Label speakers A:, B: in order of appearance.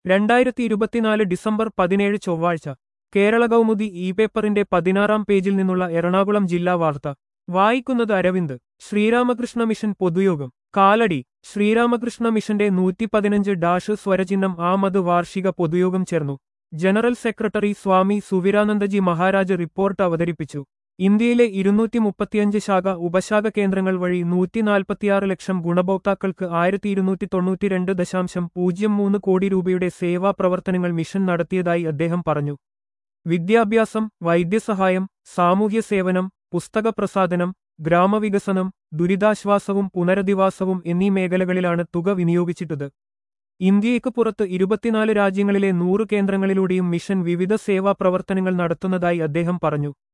A: രണ്ടായിരത്തി ഇരുപത്തിനാല് ഡിസംബർ പതിനേഴ് ചൊവ്വാഴ്ച കേരള കൗമുദി ഇ പേപ്പറിന്റെ പതിനാറാം പേജിൽ നിന്നുള്ള എറണാകുളം ജില്ലാ വാർത്ത വായിക്കുന്നത് അരവിന്ദ് ശ്രീരാമകൃഷ്ണ മിഷൻ പൊതുയോഗം കാലടി ശ്രീരാമകൃഷ്ണ മിഷന്റെ നൂറ്റി പതിനഞ്ച് ഡാഷ് സ്വരചിഹ്നം ആമത് വാർഷിക പൊതുയോഗം ചേർന്നു general secretary Swami Suviranandaji Maharaj report അവതരിപ്പിച്ചു ഇന്ത്യയിലെ ഇരുന്നൂറ്റി മുപ്പത്തിയഞ്ച് ശാഖ ഉപശാഖ കേന്ദ്രങ്ങൾ വഴി നൂറ്റി നാൽപ്പത്തിയാറ് ലക്ഷം ഗുണഭോക്താക്കൾക്ക് ആയിരത്തി ഇരുന്നൂറ്റി തൊണ്ണൂറ്റിരണ്ട് ദശാംശം പൂജ്യം മൂന്ന് കോടി രൂപയുടെ സേവാ പ്രവർത്തനങ്ങൾ മിഷൻ നടത്തിയതായി അദ്ദേഹം പറഞ്ഞു വിദ്യാഭ്യാസം വൈദ്യസഹായം സാമൂഹ്യ സേവനം പുസ്തക പ്രസാദനം ഗ്രാമവികസനം ദുരിതാശ്വാസവും പുനരധിവാസവും എന്നീ മേഖലകളിലാണ് തുക വിനിയോഗിച്ചിട്ടത് ഇന്ത്യയ്ക്ക് പുറത്ത് ഇരുപത്തിനാല് രാജ്യങ്ങളിലെ നൂറ് കേന്ദ്രങ്ങളിലൂടെയും മിഷൻ വിവിധ സേവാ പ്രവർത്തനങ്ങൾ നടത്തുന്നതായി അദ്ദേഹം പറഞ്ഞു